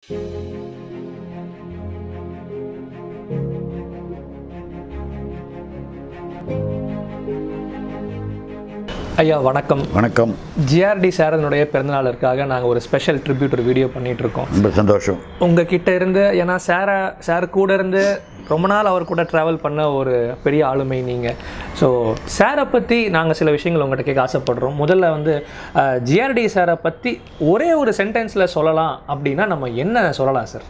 ஐயா வணக்கம் வணக்கம் ஜிஆர்டி சாரதனுடைய பிறந்தநாளுக்காக நாங்கள் ஒரு ஸ்பெஷல் ட்ரிபியூட் ஒரு வீடியோ பண்ணிட்டு இருக்கோம் ரொம்ப சந்தோஷம் உங்ககிட்ட இருந்து ஏன்னா சாரை சார் கூட இருந்து ரொம்ப நாள் அவர் கூட ட்ராவல் பண்ண ஒரு பெரிய ஆளுமை நீங்கள் ஸோ சாரை பற்றி நாங்கள் சில விஷயங்கள் உங்கள்கிட்ட கேட்க ஆசைப்படுறோம் முதல்ல வந்து ஜிஆர்டி சாரை பற்றி ஒரே ஒரு சென்டென்ஸில் சொல்லலாம் அப்படின்னா நம்ம என்ன சொல்லலாம் சார்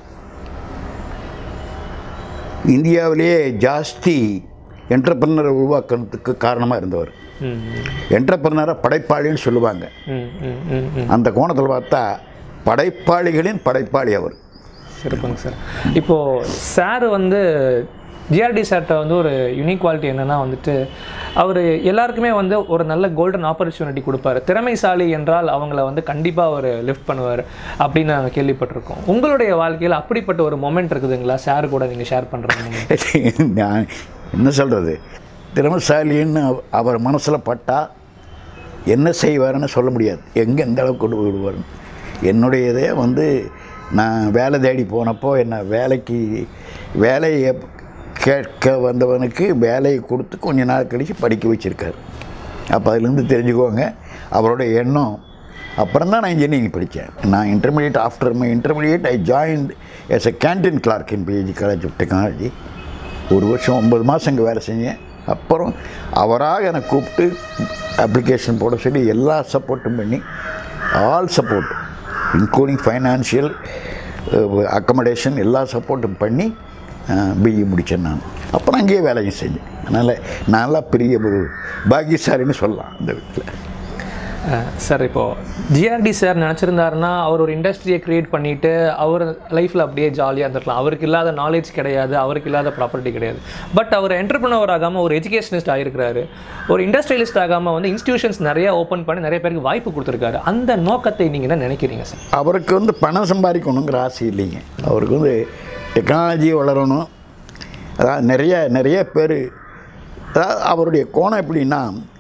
இந்தியாவிலேயே ஜாஸ்தி என்டர்பிரினரை உருவாக்குறதுக்கு காரணமாக இருந்தவர் ம் என்டர்பிரினரை படைப்பாளின்னு சொல்லுவாங்க ம் ம் ம் ம் அந்த கோணத்தில் பார்த்தா படைப்பாளிகளின் படைப்பாளி அவர் சிறப்புங்க சார் இப்போது சார் வந்து ஜிஆர்டி சார்கிட்ட வந்து ஒரு யூனிக் குவாலிட்டி என்னென்னா வந்துட்டு அவர் எல்லாருக்குமே வந்து ஒரு நல்ல கோல்டன் ஆப்பர்ச்சுனிட்டி கொடுப்பாரு திறமைசாலி என்றால் அவங்கள வந்து கண்டிப்பாக அவர் லிஃப்ட் பண்ணுவார் அப்படின்னு நாங்கள் கேள்விப்பட்டிருக்கோம் உங்களுடைய வாழ்க்கையில் அப்படிப்பட்ட ஒரு மொமெண்ட் இருக்குதுங்களா சார் கூட நீங்கள் ஷேர் பண்ணுறீங்க நான் என்ன சொல்கிறது திறமசாலின்னு அவ- அவர் மனசில் பட்டால் என்ன செய்வாருன்னு சொல்ல முடியாது எங்கே எந்த அளவுக்கு கொண்டு போய் விடுவாருன்னு என்னுடையதே வந்து நான் வேலை தேடி போனப்போ என்னை வேலைக்கு வேலையை கேட்க வந்தவனுக்கு வேலையை கொடுத்து கொஞ்ச நாள் கழித்து படிக்க வச்சுருக்காரு அப்போ அதுலேருந்து தெரிஞ்சுக்கோங்க அவரோட எண்ணம் அப்புறம் தான் நான் இன்ஜினியரிங் படித்தேன் நான் intermediate after my intermediate I joined as a canteen clerk in PhD college of technology ஒரு வருஷம் ஒம்பது மாதம் இங்கே வேலை செஞ்சேன் அப்புறம் அவராக என்னை கூப்பிட்டு அப்ளிகேஷன் போட சொல்லி எல்லா சப்போர்ட்டும் பண்ணி all support including financial accommodation எல்லா சப்போர்ட்டும் பண்ணி பிஇ முடித்தேன் நான் அப்புறம் அங்கேயே வேலையும் செஞ்சேன் அதனால் நல்லா பெரிய ஒரு பாக்கியசாலின்னு சொல்லலாம் அந்த வீட்டில் சார் இப்போது ஜிஆர்டி சார் நினச்சிருந்தாருன்னா அவர் ஒரு இண்டஸ்ட்ரியை க்ரியேட் பண்ணிவிட்டு அவர் லைஃப்பில் அப்படியே ஜாலியாக இருந்திருக்கலாம் அவருக்கு இல்லாத நாலேஜ் கிடையாது அவருக்கு இல்லாத ப்ராப்பர்ட்டி கிடையாது பட் அவர் என்டர்பிரினர் ஆகாமல் ஒரு எஜுகேஷனிஸ்ட் ஆகிருக்கிறாரு ஒரு இண்டஸ்ட்ரியலிஸ்ட் ஆகாமல் வந்து இன்ஸ்டியூஷன்ஸ் நிறைய ஓப்பன் பண்ணி நிறைய பேருக்கு வாய்ப்பு கொடுத்துருக்காரு அந்த நோக்கத்தை நீங்கள் என்ன நினைக்கிறீங்க சார் அவருக்கு வந்து பணம் சம்பாதிக்கணுங்கிற ஆசை இல்லைங்க அவருக்கு வந்து டெக்னாலஜி வளரணும் அதாவது நிறைய நிறைய பேர் அதாவது அவருடைய கோணம் எப்படின்னா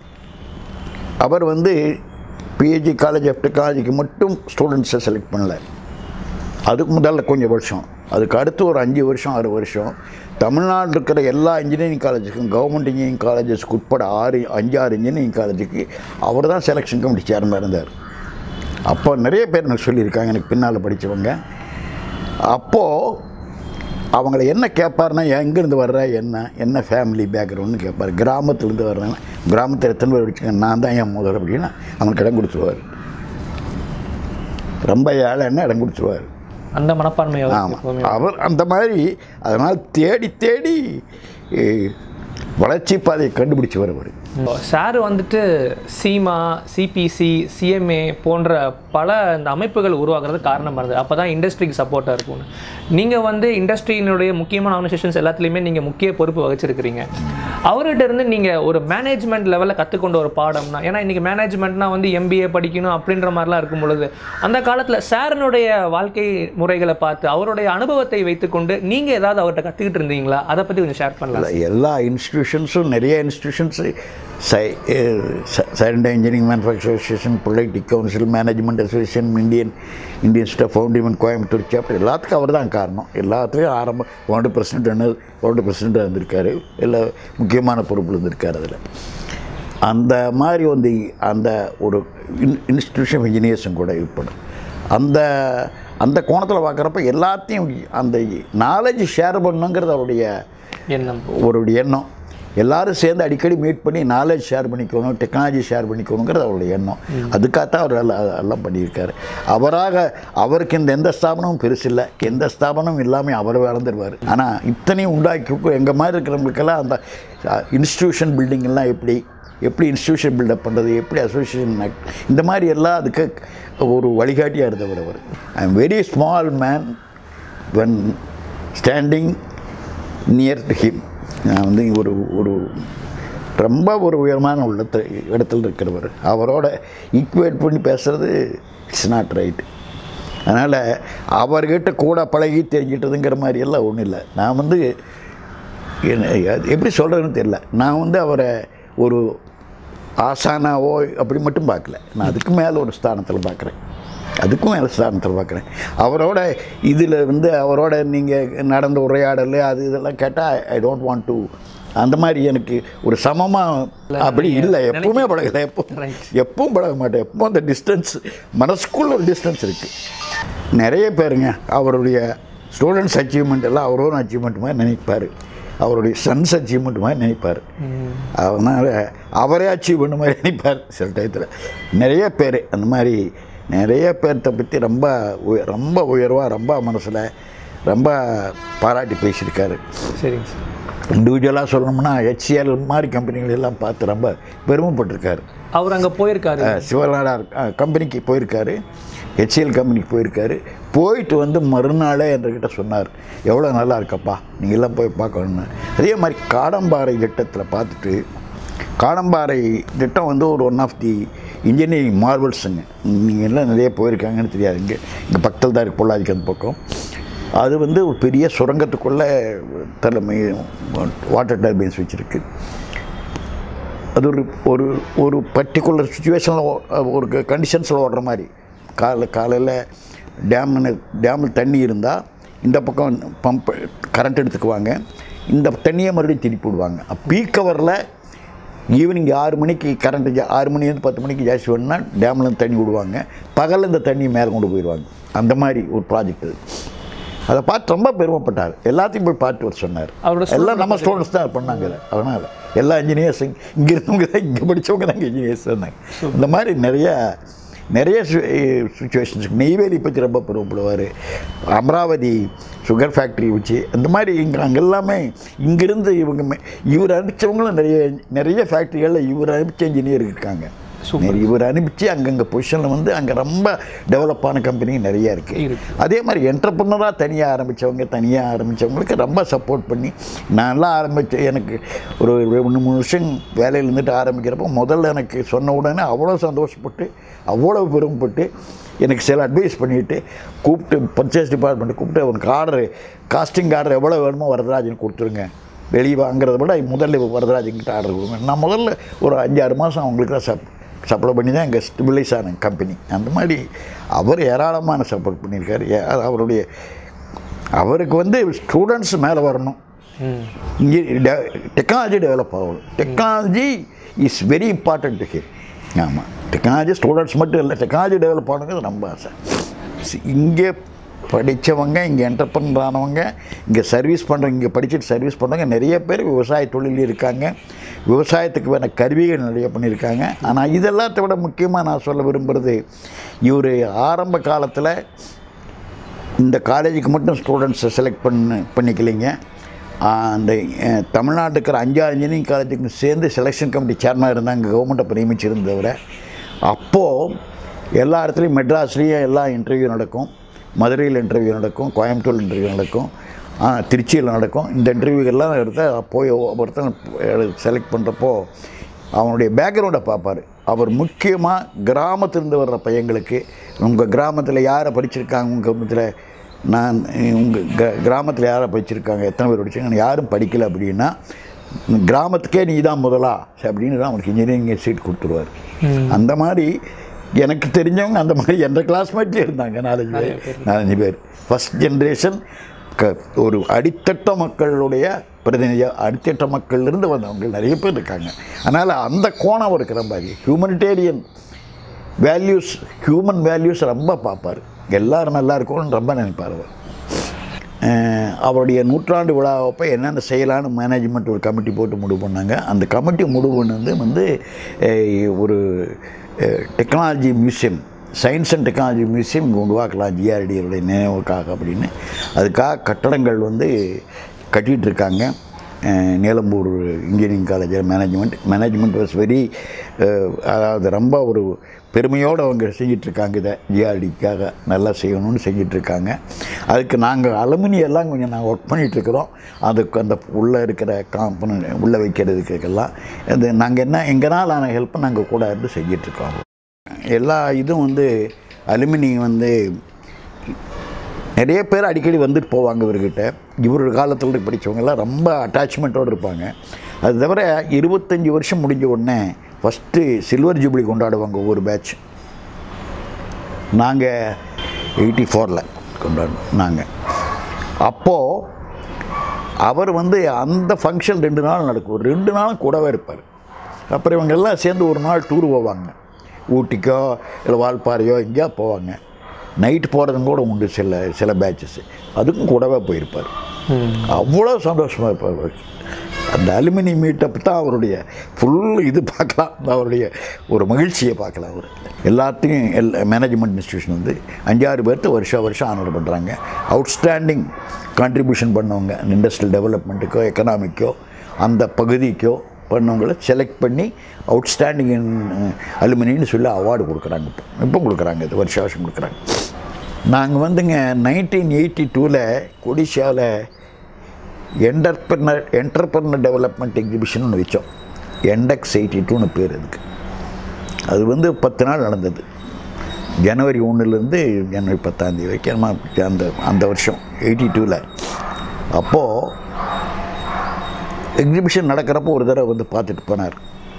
அவர் வந்து பிஹெச்டி காலேஜ் ஆஃப் டெக்னாலஜிக்கு மட்டும் ஸ்டூடெண்ட்ஸை செலக்ட் பண்ணல அதுக்கு முதல்ல கொஞ்சம் வருஷம் அதுக்கு அடுத்து ஒரு அஞ்சு வருஷம் ஆறு வருஷம் தமிழ்நாட்டில் இருக்கிற எல்லா இன்ஜினியரிங் காலேஜுக்கும் கவர்மெண்ட் இன்ஜினியரிங் காலேஜஸ்க்கு உட்பட ஆறு அஞ்சு ஆறு இன்ஜினியரிங் காலேஜுக்கு அவர் தான் செலெக்ஷன் கமிட்டி சேர்மனாக இருந்தார் அப்போ நிறைய பேர் எனக்கு சொல்லியிருக்காங்க எனக்கு பின்னால் படித்தவங்க அப்போது அவங்கள என்ன கேட்பாருன்னா எங்கேருந்து வர்ற என்ன என்ன ஃபேமிலி பேக்ரவுண்ட்னு கேட்பார் கிராமத்துலேருந்து வர்றேன் கிராமத்தில் எத்தனை பேர் படிச்சுங்க நான் தான் என் முதல் அப்படின்னா அவனுக்கு இடம் கொடுத்துருவார் ரொம்ப ஏழைன்னா இடம் கொடுத்துருவார் அந்த மனப்பான்மை அவருக்கு ஆமாம் எப்பவுமே அவர் அந்த மாதிரி அதனால் தேடி தேடி eh, வளர்ச்சி பாதையை கண்டுபிடிச்சி வருவார் சார் வந்துட்டு சீமா சிபிசி சிஎம்ஏ போன்ற பல இந்த அமைப்புகள் உருவாக்குறது காரணமாக இருந்தது அப்போ தான் இண்டஸ்ட்ரிக்கு சப்போர்ட்டாக இருக்கும்னு நீங்கள் வந்து இண்டஸ்ட்ரியினுடைய முக்கியமான ஆர்கனைசேஷன்ஸ் எல்லாத்துலேயுமே நீங்கள் முக்கிய பொறுப்பு வகிச்சிருக்கிறீங்க அவர்கிட்ட இருந்து நீங்கள் ஒரு மேனேஜ்மெண்ட் லெவலில் கற்றுக்கொண்ட ஒரு பாடம்னா ஏன்னா இன்றைக்கி மேனேஜ்மெண்ட்னா வந்து எம்பிஏ படிக்கணும் அப்படின்ற மாதிரிலாம் இருக்கும் பொழுது அந்த காலத்தில் சாரனுடைய வாழ்க்கை முறைகளை பார்த்து அவருடைய அனுபவத்தை வைத்துக்கொண்டு நீங்கள் ஏதாவது அவர்கிட்ட கற்றுக்கிட்டு இருந்தீங்களா அதை பற்றி கொஞ்சம் ஷேர் பண்ணலாம் எல்லா இன்ஸ்டிடியூஷன்ஸும் நிறைய இன்ஸ்டிடியூஷன்ஸு சை silent engineering manufacture association politic council management association Indian Indian staff ஃபவுண்டிமெண்ட் கோயம்புத்தூர் சாப்டர் எல்லாத்துக்கும் அவர் தான் காரணம் எல்லாத்துலேயும் ஆரம்ப வேர்ல்டு பிரசிடென்ட் என்ன வேர்ல்டு பிரசிடெண்ட்டாக இருந்திருக்காரு எல்லா முக்கியமான பொறுப்பில் இருந்திருக்காரு அதில் அந்த மாதிரி வந்து அந்த ஒரு இன் இன்ஸ்டிடியூஷன் இன்ஜினியர்ஸும் கூட ஏற்படும் அந்த அந்த கோணத்தில் பார்க்குறப்ப எல்லாத்தையும் அந்த நாலேஜ் ஷேர் பண்ணுங்கிறது அவருடைய எண்ணம் ஒரு எண்ணம் எல்லாரும் சேர்ந்து அடிக்கடி மீட் பண்ணி நாலேஜ் ஷேர் பண்ணிக்கணும் டெக்னாலஜி ஷேர் பண்ணிக்கணுங்கிறது அவருடைய எண்ணம் அதுக்காகத்தான் அவர் எல்லாம் எல்லாம் பண்ணியிருக்காரு அவராக அவருக்கு இந்த எந்த ஸ்தாபனமும் பெருசில்லை எந்த ஸ்தாபனமும் இல்லாமல் அவர் வளர்ந்துருவார் ஆனால் இத்தனையும் உண்டாக்கி எங்கள் மாதிரி இருக்கிறவங்களுக்கெல்லாம் அந்த இன்ஸ்டிடியூஷன் பில்டிங்கெல்லாம் எப்படி எப்படி இன்ஸ்டிடியூஷன் பில்டப் பண்ணுறது எப்படி அசோசியேஷன் இந்த மாதிரி எல்லாம் அதுக்கு ஒரு வழிகாட்டியாக இருந்தவர் அவர் I am very small man when standing near to him நான் வந்து ஒரு ஒரு ரொம்ப ஒரு உயரமான உள்ளத்து இடத்துல இருக்கிறவர் அவரோட ஈக்குவேட் பண்ணி பேசுகிறது இட்ஸ் நாட் ரைட் அதனால் அவர்கிட்ட கூட பழகி தெரிஞ்சிட்டதுங்கிற மாதிரி எல்லாம் ஒன்றும் இல்லை நான் வந்து என்ன அது எப்படி சொல்கிறதுன்னு தெரியல நான் வந்து அவரை ஒரு ஆசானாவோ அப்படி மட்டும் பார்க்கல நான் அதுக்கு மேலே ஒரு ஸ்தானத்தில் பார்க்குறேன் அதுக்கும் எலஸ்தானத்தில் பார்க்குறேன் அவரோட இதில் வந்து அவரோட நீங்கள் நடந்த உரையாடல் அது இதெல்லாம் கேட்டால் ஐ டோன்ட் வாண்ட் டு அந்த மாதிரி எனக்கு ஒரு சமமாக அப்படி இல்லை எப்பவுமே பழகலை எப்போ எப்பவும் பழக மாட்டேன் எப்பவும் அந்த டிஸ்டன்ஸ் மனசுக்குள்ள ஒரு டிஸ்டன்ஸ் இருக்குது நிறைய பேருங்க அவருடைய ஸ்டூடெண்ட்ஸ் அச்சீவ்மெண்ட் எல்லாம் அவரோட அச்சீவ்மெண்ட் மாதிரி நினைப்பார் அவருடைய சன்ஸ் அச்சீவ்மெண்ட் மாதிரி நினைப்பார் அதனால் அவரே அச்சீவ் பண்ண மாதிரி நினைப்பார் சில டயத்தில் நிறைய பேர் அந்த மாதிரி நிறைய பேர்த்த பற்றி ரொம்ப உய- ரொம்ப உயர்வாக ரொம்ப மனசில் ரொம்ப பாராட்டி பேசியிருக்காரு சரிங்க சார் இண்டிவிஜுவலாக சொல்லணும்னா ஹெச்சிஎல் மாதிரி கம்பெனிகள் எல்லாம் பார்த்து ரொம்ப பெருமைப்பட்டிருக்காரு அவர் அங்கே போயிருக்காரு அஹ் சிவநாடார் அஹ் கம்பெனிக்கு போயிருக்காரு ஹெச்சிஎல் கம்பெனிக்கு போயிருக்காரு போயிட்டு வந்து மறுநாளே என்கிட்ட சொன்னார் எவ்வளோ நல்லா இருக்கப்பா நீங்கள் எல்லாம் போய் பார்க்கணுன்னு அதே மாதிரி காடம்பாறை திட்டத்தில் பார்த்துட்டு காடம்பாறை திட்டம் வந்து ஒரு ஒன் ஆஃப் தி இன்ஜினியரிங் மார்வல்ஸுங்க நீங்கள் எல்லாம் நிறைய போயிருக்காங்கன்னு தெரியாது இங்கே இங்கே பக்கத்தில் தான் இருக்கு பொள்ளாதிக்கு அந்த பக்கம் அது வந்து ஒரு பெரிய சுரங்கத்துக்குள்ளே தலைமை வாட்டர் டர்பைன்ஸ் வச்சுருக்கு அது ஒரு ஒரு ஒரு பர்டிகுலர் சுச்சுவேஷனில் ஒரு கண்டிஷன்ஸில் ஓடுற மாதிரி காலை காலையில் டேம்னு டேமில் தண்ணி இருந்தால் இந்த பக்கம் பம்ப் கரண்ட் எடுத்துக்குவாங்க இந்த தண்ணியை மறுபடியும் திருப்பி விடுவாங்க பீக் ஹவரில் ஈவினிங் ஆறு மணிக்கு கரண்ட் ஆறு மணிலேருந்து பத்து மணிக்கு ஜாஸ்தி வேணும்னா டேம்லேருந்து தண்ணி விடுவாங்க பகலில் இந்த தண்ணி மேலே கொண்டு போயிடுவாங்க அந்த மாதிரி ஒரு ப்ராஜெக்ட் அது அதை பார்த்து ரொம்ப பெருமைப்பட்டார் எல்லாத்தையும் போய் பார்த்து வர சொன்னார் அவரோட எல்லாம் நம்ம ஸ்டூடெண்ட்ஸ் தான் பண்ணாங்க இதை அதனால் எல்லா இன்ஜினியர்ஸ் இங்கே இருந்தவங்க தான் இங்கே படித்தவங்க தான் இங்கே இன்ஜினியர்ஸ் இருந்தாங்க இந்த மாதிரி நிறைய நிறைய சுச்சுவேஷன்ஸ் நெய்வேலி பற்றி ரொம்ப பெருமைப்படுவார் அமராவதி சுகர் ஃபேக்ட்ரி வச்சு இந்த மாதிரி இங்கே அங்கே எல்லாமே இங்கிருந்து இவங்க மே- இவர் அனுப்பிச்சவங்களும் நிறைய நிறைய ஃபேக்ட்ரிகளில் இவர் அனுப்பிச்ச இன்ஜினியர் இருக்காங்க நிறைய இவர் அனுப்பிச்சு அங்கங்கே பொசிஷனில் வந்து அங்கே ரொம்ப டெவலப்பான கம்பெனி நிறைய இருக்குது இருக்கு. அதே மாதிரி என்டர்பிரினராக தனியாக ஆரம்பித்தவங்க தனியாக ஆரம்பித்தவங்களுக்கு ரொம்ப சப்போர்ட் பண்ணி நான்லாம் ஆரம்பித்து எனக்கு ஒரு ரெண்டு மூணு வருஷம் வேலையில் இருந்துட்டு ஆரம்பிக்கிறப்போ முதல்ல எனக்கு சொன்ன உடனே அவ்வளோ சந்தோஷப்பட்டு அவ்வளோ பெருமைப்பட்டு எனக்கு சில அட்வைஸ் பண்ணிவிட்டு கூப்பிட்டு பர்ச்சேஸ் டிபார்ட்மெண்ட் கூப்பிட்டு உனக்கு ஆர்டர் காஸ்டிங் ஆர்டர் எவ்வளோ வேணுமோ வரதராஜன் கொடுத்துருங்க வெளியே வாங்குறத விட முதல்ல வரதராஜன்கிட்ட ஆர்டர் கொடுங்க நான் முதல்ல ஒரு அஞ்சாறு மாதம் அவங்களுக்கு தான் சப் சப்ளை பண்ணி தான் எங்கள் ஸ்டெபிலைஸ் ஆன கம்பெனி அந்த மாதிரி அவர் ஏராளமான சப்போர்ட் பண்ணியிருக்காரு ஏ- அது அவருடைய அவருக்கு வந்து ஸ்டூடெண்ட்ஸ் மேலே வரணும் ம் இங்கே டெக்னாலஜி டெவலப் ஆகணும் technology is very important to him ஆமாம் டெக்னாலஜி ஸ்டூடெண்ட்ஸ் மட்டும் இல்லை டெக்னாலஜி டெவலப் ஆகணுங்கிறது ரொம்ப ஆசை சி- இங்கே படித்தவங்க இங்கே என்டர்பிரனர் ஆனவங்க இங்கே சர்வீஸ் பண்ணுறவங்க இங்கே படிச்சுட்டு சர்வீஸ் பண்ணுறவங்க நிறைய பேர் விவசாய தொழில் இருக்காங்க விவசாயத்துக்கு வேண கருவிகள் நிறைய பண்ணியிருக்காங்க ஆனால் இதெல்லாத்தை விட முக்கியமாக நான் சொல்ல விரும்புகிறது இவர் ஆரம்ப காலத்தில் இந்த காலேஜுக்கு மட்டும் ஸ்டூடெண்ட்ஸை செலக்ட் பண்ண பண்ணிக்கலைங்க அந்த அஹ், தமிழ்நாட்டுக்கு இருக்கிற அஞ்சாறு இன்ஜினியரிங் காலேஜுக்கு சேர்ந்து செலெக்ஷன் கமிட்டி சேர்மனாக இருந்தாங்க கவர்மெண்ட்டை அப்போ நியமிச்சிருந்தவரை அப்போது எல்லா இடத்துலையும் மெட்ராஸ்லேயும் எல்லா இன்டர்வியூ நடக்கும் மதுரையில் இன்டர்வியூ நடக்கும் கோயம்புத்தூர் இன்டர்வியூ நடக்கும் ஆ, திருச்சியில் நடக்கும் இந்த இன்டர்வியூக்கெல்லாம் எடுத்து போய் ஒருத்தன் செலக்ட் பண்ணுறப்போ அவனுடைய பேக்ரவுண்டை பார்ப்பார் அவர் முக்கியமாக கிராமத்திலிருந்து வர்ற பையங்களுக்கு உங்கள் கிராமத்தில் யாரை படிச்சிருக்காங்க உங்கள் கிராமத்தில் நான் உங்கள் க கிராமத்தில் யாரை படிச்சிருக்காங்க எத்தனை பேர் படிச்சிருக்காங்க யாரும் படிக்கல அப்படின்னா கிராமத்துக்கே நீ தான் முதலா அப்படின்னு தான் அவனுக்கு இன்ஜினியரிங் சீட் கொடுத்துருவார் அந்த மாதிரி எனக்கு தெரிஞ்சவங்க அந்த மாதிரி எந்த கிளாஸ்மேட்லேயே இருந்தாங்க நாலஞ்சு பேர் நாலஞ்சு பேர் ஃபஸ்ட் ஜென்ரேஷன் க ஒரு அடித்தட்ட மக்களுடைய பிரதிநிதியாக அடித்தட்ட மக்கள்லேருந்து வந்தவங்க நிறைய பேர் இருக்காங்க அதனால் அந்த கோணம் அவருக்கு ரொம்ப ஹியூமனிடேரியன் வேல்யூஸ் ஹியூமன் வேல்யூஸ் ரொம்ப பார்ப்பார் எல்லாரும் நல்லா இருக்கணும்னு ரொம்ப நினைப்பார் அவர் அஹ் அவருடைய நூற்றாண்டு விழாவப்போ என்னென்ன செய்யலான்னு மேனேஜ்மெண்ட் ஒரு கமிட்டி போட்டு முடிவு பண்ணாங்க அந்த கமிட்டி முடிவு பண்ணது வந்து அஹ், ஒரு technology museum science and technology museum இங்கே உருவாக்கலாம் ஜிஆர்டியோடைய நினைவுக்காக அப்படின்னு அதுக்காக கட்டடங்கள் வந்து கட்டிகிட்டு இருக்காங்க அஹ், நீலம்பூர் இன்ஜினியரிங் காலேஜில் மேனேஜ்மெண்ட் மேனேஜ்மெண்ட் வாஸ் வெரி அதாவது ரொம்ப ஒரு பெருமையோடு அவங்க செஞ்சிட்ருக்காங்க இதை ஜிஆர்டிக்காக நல்லா செய்யணும்னு செஞ்சிட்ருக்காங்க அதுக்கு நாங்கள் அலுமினி எல்லாம் கொஞ்சம் நாங்கள் ஒர்க் பண்ணிகிட்ருக்குறோம் அதுக்கு அந்த உள்ளே இருக்கிற காம்பனண்ட் உள்ளே வைக்கிறதுக்கெல்லாம் அது நாங்கள் என்ன எங்களால் ஆன ஹெல்ப்பை நாங்கள் கூட இருந்து செஞ்சிட்ருக்கோம் எல்லா இதுவும் வந்து அலுமினி வந்து நிறைய பேர் அடிக்கடி வந்துட்டு போவாங்க இவர்கிட்ட இவரோட காலத்தில் படித்தவங்கெல்லாம் ரொம்ப அட்டாச்மெண்ட்டோடு இருப்பாங்க அது தவிர இருபத்தஞ்சி வருஷம் முடிஞ்ச உடனே ஃபஸ்ட்டு சில்வர் ஜூப்ளி கொண்டாடுவாங்க ஒவ்வொரு பேட்ச் நாங்கள் எயிட்டி ஃபோரில் கொண்டாடணும் நாங்கள் அப்போது அவர் வந்து அந்த ஃபங்க்ஷன் ரெண்டு நாள் நடக்கும் ஒரு ரெண்டு நாளும் கூடவே இருப்பார் அப்புறம் இவங்க எல்லாம் சேர்ந்து ஒரு நாள் டூர் போவாங்க ஊட்டிக்கோ இல்லை வால்பாறையோ எங்கேயா போவாங்க நைட் போகிறதும் கூட உண்டு சில சில பேட்சஸ் அதுக்கும் கூடவே போயிருப்பார் அவ்வளோ சந்தோஷமாக இருப்பார் அவருக்கு அந்த அலுமினி மீட்டப் தான் அவருடைய ஃபுல் இது பார்க்கலாம் அவருடைய ஒரு மகிழ்ச்சியை பார்க்கலாம் அவர் எல்லாத்தையும் எல் மேனேஜ்மெண்ட் இன்ஸ்டியூஷன் வந்து அஞ்சாறு பேர்த்து வருஷம் வருஷம் ஆனர் பண்ணுறாங்க அவுட்ஸ்டாண்டிங் கான்ட்ரிபியூஷன் பண்ணவங்க இண்டஸ்ட்ரியல் டெவலப்மெண்ட்டுக்கோ எக்கனாமிக்கோ அந்த பகுதிக்கோ பண்ணவங்களை செலக்ட் பண்ணி அவுட்ஸ்டாண்டிங் அலுமினின்னு சொல்லி அவார்டு கொடுக்குறாங்க இப்போ இப்போ கொடுக்குறாங்க இது வருஷ வருஷம் கொடுக்குறாங்க நாங்கள் வந்துங்க நைன்டீன் எயிட்டி டூவில் ஒடிஷாவில் என்டர்பிரினர் என்டர்பிரினர் டெவலப்மெண்ட் எக்ஸிபிஷன் ஒன்று வச்சோம் என்டெக்ஸ் எயிட்டி டூன்னு பேர் அதுக்கு அது வந்து பத்து நாள் நடந்தது ஜனவரி ஒன்றுலேருந்து ஜனவரி பத்தாந்தேதி வரைக்கும் நம்ம அந்த அந்த வருஷம் எயிட்டி டூவில் அப்போது எக்ஸிபிஷன் நடக்கிறப்போ ஒரு தடவை வந்து பார்த்துட்டு போனார்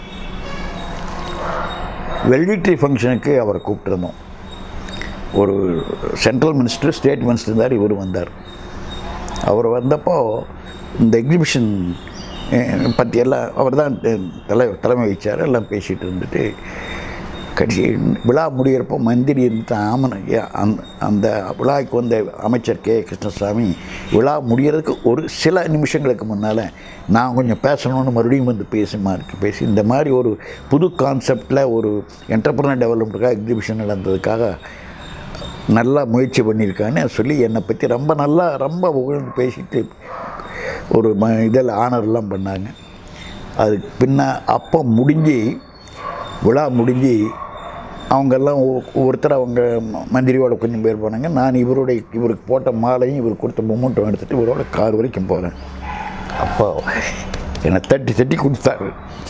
வெல்விட்ரி ஃபங்க்ஷனுக்கு அவரை கூப்பிட்டுருந்தோம் ஒரு சென்ட்ரல் மினிஸ்டர் ஸ்டேட் மினிஸ்டர் இருந்தார் இவர் வந்தார் அவர் வந்தப்போ இந்த எக்ஸிபிஷன் பற்றி எல்லாம் அவர் தான் தலை தலைமை வச்சார் எல்லாம் பேசிகிட்டு இருந்துட்டு கடைசி விழா முடிகிறப்போ மந்திரி இருந்து ஆமன அந்த அந்த விழாவுக்கு வந்த அமைச்சர் கே கிருஷ்ணசாமி விழா முடிகிறதுக்கு ஒரு சில நிமிஷங்களுக்கு முன்னால் நான் கொஞ்சம் பேசணும்னு மறுபடியும் வந்து பேசி மாதிரி பேசி இந்த மாதிரி ஒரு புது கான்செப்டில் ஒரு என்டர்பிரினர் டெவலப்மெண்ட்டுக்காக எக்ஸிபிஷன் நடந்ததுக்காக நல்லா முயற்சி பண்ணியிருக்கான்னு சொல்லி என்னை பற்றி ரொம்ப நல்லா ரொம்ப புகழ்ந்து பேசிட்டு ஒரு ம இதில் ஆனர்லாம் பண்ணாங்க அதுக்கு பின்ன அப்போ முடிஞ்சு விழா முடிஞ்சு அவங்கெல்லாம் ஒ- ஒவ்வொருத்தர் அவங்க ம- மந்திரியோட கொஞ்சம் பேர் போனாங்க நான் இவருடைய இவருக்கு போட்ட மாலையும் இவர் கொடுத்த மொமெண்ட்டும் எடுத்துகிட்டு இவரோட கார் வரைக்கும் போகிறேன் அப்போ என்னை தட்டி தட்டி கொடுத்தாரு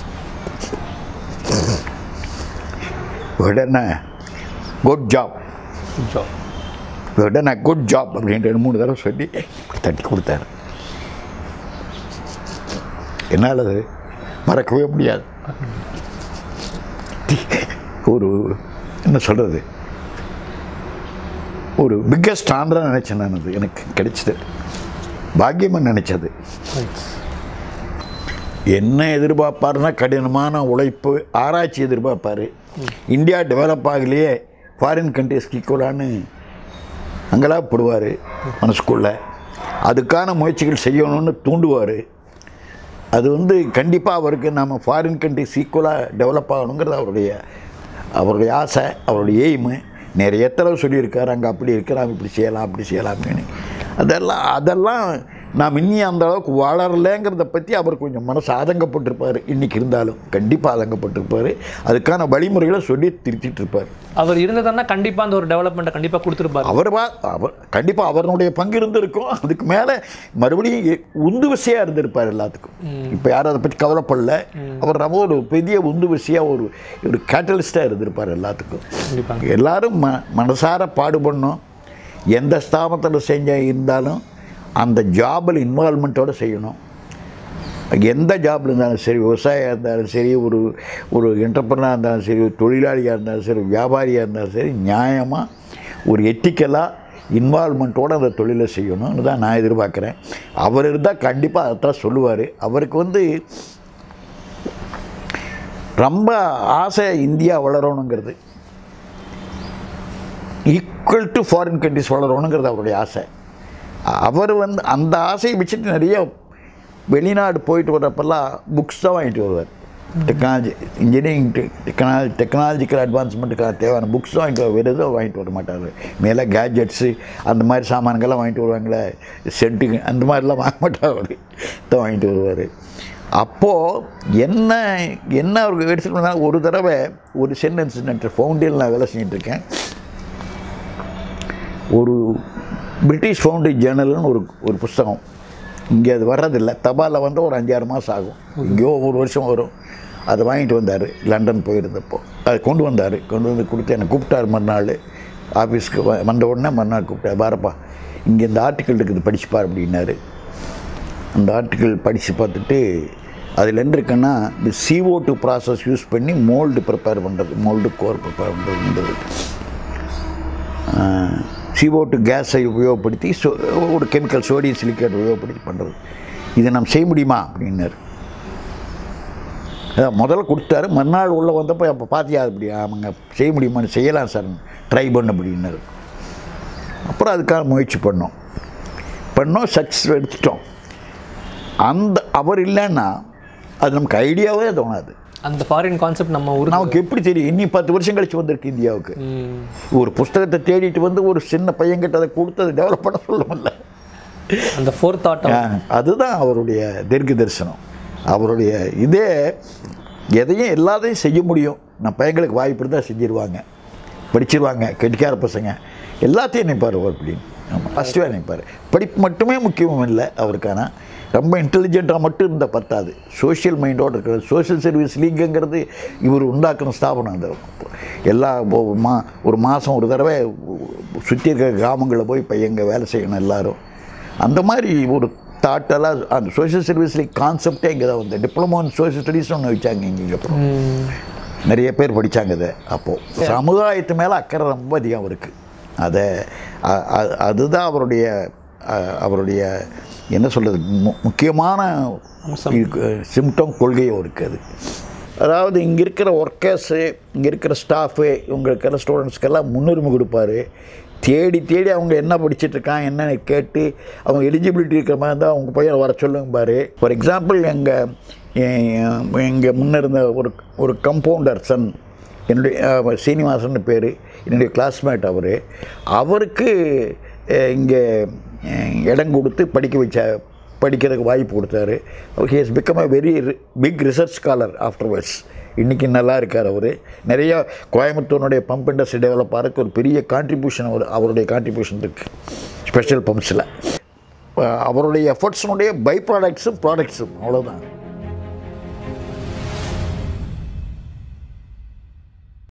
உடனே குட் ஜாப் உடனே குட் ஜாப் அப்படின்னு ரெண்டு மூணு தடவை சொல்லி தட்டி கொடுத்தாரு என்னால் அது மறக்கவே முடியாது ஒரு என்ன சொல்கிறது ஒரு பிக்கஸ்ட் ஆனராக நினச்சேன் நான் அது எனக்கு கிடைச்சது பாக்கியமாக நினச்சது என்ன எதிர்பார்ப்பாருன்னா கடினமான உழைப்பு ஆராய்ச்சி எதிர்பார்ப்பார் இந்தியா டெவலப் ஆகலையே ஃபாரின் கண்ட்ரிஸ்க்கு ஈக்குவலான்னு அங்கலாப்படுவார் மனசுக்குள்ள அதுக்கான முயற்சிகள் செய்யணும்னு தூண்டுவார் அது வந்து கண்டிப்பாக அவருக்கு நம்ம ஃபாரின் கண்ட்ரிஸ் ஈக்குவலாக டெவலப் ஆகணுங்கிறது அவருடைய அவருடைய ஆசை அவருடைய எய்மு நிறைய தடவை சொல்லியிருக்காரு அங்கே அப்படி இருக்கிறான் இப்படி செய்யலாம் அப்படி செய்யலாம் அப்படின்னு அதெல்லாம் அதெல்லாம் நாம் இன்னி அந்த அளவுக்கு வளரலைங்கிறத பற்றி அவர் கொஞ்சம் மனசு ஆதங்கப்பட்டிருப்பார் இன்றைக்கி இருந்தாலும் கண்டிப்பாக ஆதங்கப்பட்டிருப்பார் அதுக்கான வழிமுறைகளை சொல்லி திருத்திட்டு இருப்பார் அவர் இருந்ததுன்னா கண்டிப்பாக அந்த ஒரு டெவலப்மெண்ட்டை கண்டிப்பாக கொடுத்துருப்பாரு அவர் வா அவர் கண்டிப்பாக அவருடைய பங்கு இருந்திருக்கும் அதுக்கு மேலே மறுபடியும் எ- உந்து விசையாக இருந்திருப்பார் எல்லாத்துக்கும் இப்போ யாரும் அதை பற்றி கவலைப்படல அவர் ரொம்ப ஒரு பெரிய உந்து விசையாக ஒரு ஒரு கேட்டலிஸ்டாக இருந்திருப்பார் எல்லாத்துக்கும் கண்டிப்பாக எல்லாரும் ம மனசார பாடுபடணும் எந்த ஸ்தாபனத்தில் செஞ்ச இருந்தாலும் அந்த ஜாபில் இன்வால்மெண்ட்டோடு செய்யணும் எந்த ஜாப்ல இருந்தாலும் சரி விவசாயியாக இருந்தாலும் சரி ஒரு ஒரு என்டர்பிரனாக இருந்தாலும் சரி ஒரு தொழிலாளியாக இருந்தாலும் சரி வியாபாரியாக இருந்தாலும் சரி நியாயமாக ஒரு எத்திக்கலாக இன்வால்மெண்ட்டோடு அந்த தொழிலை செய்யணும்னு தான் நான் எதிர்பார்க்குறேன் அவர் இருந்தால் கண்டிப்பாக அதைத்தான் சொல்லுவார் அவருக்கு வந்து ரொம்ப ஆசை இந்தியா வளரணுங்கிறது ஈக்குவல் டு ஃபாரின் கண்ட்ரிஸ் வளரணுங்கிறது அவருடைய ஆசை அவர் வந்து அந்த ஆசையை வச்சுட்டு நிறைய வெளிநாடு போயிட்டு வர்றப்பெல்லாம் புக்ஸ் தான் வாங்கிட்டு வருவார் டெக்னாலஜி இன்ஜினியரிங் டெக்னாலஜி டெக்னாலஜிக்கல் அட்வான்ஸ்மெண்ட்டுக்காக தேவையான புக்ஸ் வாங்கிட்டு வர வேறு எதுவும் வாங்கிட்டு வர மாட்டார் மேலே கேஜெட்ஸு அந்த மாதிரி சாமான்கள்லாம் வாங்கிட்டு வருவாங்களே சென்ட்டுங்க அந்த மாதிரிலாம் வாங்க மாட்டார் அவர் தான் வாங்கிட்டு வருவார் அப்போது என்ன என்ன அவருக்கு எடுத்துகிட்டு வந்தால் ஒரு தடவை ஒரு சென்டென்ஸ் நெட் ஃபவுண்டியில் நான் வேலை செஞ்சுட்டு இருக்கேன் ஒரு பிரிட்டிஷ் ஃபவுண்டரி ஜேர்னல்னு ஒரு ஒரு புஸ்தகம் இங்கே அது வர்றதில்லை தபாலில் வந்து ஒரு அஞ்சாறு மாதம் ஆகும் இங்கேயோ ஒரு வருஷம் வரும் அதை வாங்கிட்டு வந்தார் லண்டன் போயிருந்தப்போ அதை கொண்டு வந்தார் கொண்டு வந்து கொடுத்து என்னை கூப்பிட்டார் மறுநாள் ஆஃபீஸ்க்கு வ- வந்த உடனே மறுநாள் கூப்பிட்டார் பாரப்பா இங்கே இந்த ஆர்டிக்கல் இருக்குது படிச்சுப்பார் அப்படின்னாரு அந்த ஆர்டிக்கல் படித்து பார்த்துட்டு அதில் என்ன இருக்குன்னா இந்த CO2 டூ ப்ராசஸ் யூஸ் பண்ணி மோல்டு ப்ரிப்பேர் பண்ணுறது மோல்டு கோர் ப்ரிப்பேர் பண்ணுறதுன்றது சிஓட்டு கேஸை உபயோகப்படுத்தி சோ ஒரு கெமிக்கல் சோடியம் சிலிக்கேட் உபயோகப்படுத்தி பண்ணுறது இதை நம்ம செய்ய முடியுமா அப்படின்னாரு அதான் முதல்ல கொடுத்தாரு மறுநாள் உள்ளே வந்தப்போ அப்போ பார்த்தியா அப்படி அவங்க செய்ய முடியுமான்னு செய்யலாம் சார் ட்ரை பண்ண அப்படின்னாரு அப்புறம் அதுக்காக முயற்சி பண்ணோம் பண்ணோம் சக்ஸஸ் எடுத்துட்டோம் அந்த அவர் இல்லைன்னா அது நமக்கு ஐடியாவே தோணாது அந்த ஃபாரின் கான்செப்ட் நம்ம ஊருக்கு நமக்கு எப்படி தெரியும் இன்னி பத்து வருஷம் கழிச்சு வந்திருக்கு இந்தியாவுக்கு ம். ஒரு புஸ்தகத்தை தேடிட்டு வந்து ஒரு சின்ன பையன்கிட்ட அதை கொடுத்து அதை டெவலப் பண்ண சொல்ல முடியல அந்த ஃபோர்த் தாட் ஆ, அதுதான் அவருடைய தீர்க்க தரிசனம் அவருடைய இதே எதையும் எல்லாத்தையும் செய்ய முடியும் நம்ம பையங்களுக்கு வாய்ப்பு இருந்தால் செஞ்சிருவாங்க படிச்சிருவாங்க கெட்டிக்கார பசங்க எல்லாத்தையும் நினைப்பார் அவர் அப்படின்னு ஆமாம் ஃபஸ்ட்டு நினைப்பார் படிப்பு மட்டுமே முக்கியம் இல்லை அவருக்கான ரொம்ப இன்டெலிஜென்ட்டாக மட்டும் இருந்தால் பத்தாது சோஷியல் மைண்டோடு இருக்கிறது சோஷியல் சர்வீஸ் லீக்குங்கிறது இவர் உண்டாக்குன ஸ்தாபனம் அந்த எல்லா ஒ- மா ஒரு மாதம் ஒரு தடவை சுற்றி இருக்கிற கிராமங்களில் போய் பையங்க வேலை செய்யணும் எல்லாரும் அந்த மாதிரி ஒரு தாட்டெல்லாம் அந்த சோஷியல் சர்வீஸ் லீக் கான்செப்டே இங்கே தான் வந்து டிப்ளமோ இன் சோஷியல் ஸ்டடீஸ் ஒன்று வச்சாங்க இங்கே அப்புறம் நிறைய பேர் படித்தாங்க அதை அப்போது சமுதாயத்து மேலே அக்கறை ரொம்ப அதிகம் அவருக்கு அதை அ- அ- அதுதான் அவருடைய அ- அவருடைய என்ன சொல்கிறது முக்கியமான சிம்டம் கொள்கை அவருக்கு அது அதாவது இங்கே இருக்கிற ஒர்க்கர்ஸு இங்கே இருக்கிற ஸ்டாஃபு இவங்களுக்கெல்லாம் ஸ்டூடெண்ட்ஸ்க்கெல்லாம் முன்னுரிமை கொடுப்பாரு தேடி தேடி அவங்க என்ன படிச்சிட்டு இருக்காங்க என்னன்னு கேட்டு அவங்க எலிஜிபிலிட்டி இருக்கிற மாதிரி இருந்தால் அவங்க பையன் வர சொல்லுங்க பாரு ஃபார் எக்ஸாம்பிள் எங்கள் எங்கள் முன்ன இருந்த ஒரு ஒரு கம்பவுண்டர் சன் என்னுடைய அஹ், சீனிவாசன் பேர் என்னுடைய கிளாஸ்மேட் அவர் அவருக்கு இங்கே இடம் கொடுத்து படிக்க வச்ச படிக்கிறதுக்கு வாய்ப்பு கொடுத்தாரு he has become a very big research scholar afterwards இன்றைக்கி நல்லா இருக்கார் அவர் நிறைய கோயம்புத்தூருடைய பம்ப் இண்டஸ்ட்ரி டெவலப் ஆகிறதுக்கு ஒரு பெரிய கான்ட்ரிபியூஷன் அவர் அவருடைய கான்ட்ரிபியூஷன் இருக்குது ஸ்பெஷல் பம்ப்ஸில் அவருடைய எஃபர்ட்ஸினுடைய பை ப்ராடக்ட்ஸும் ப்ராடக்ட்ஸும் அவ்வளோதான்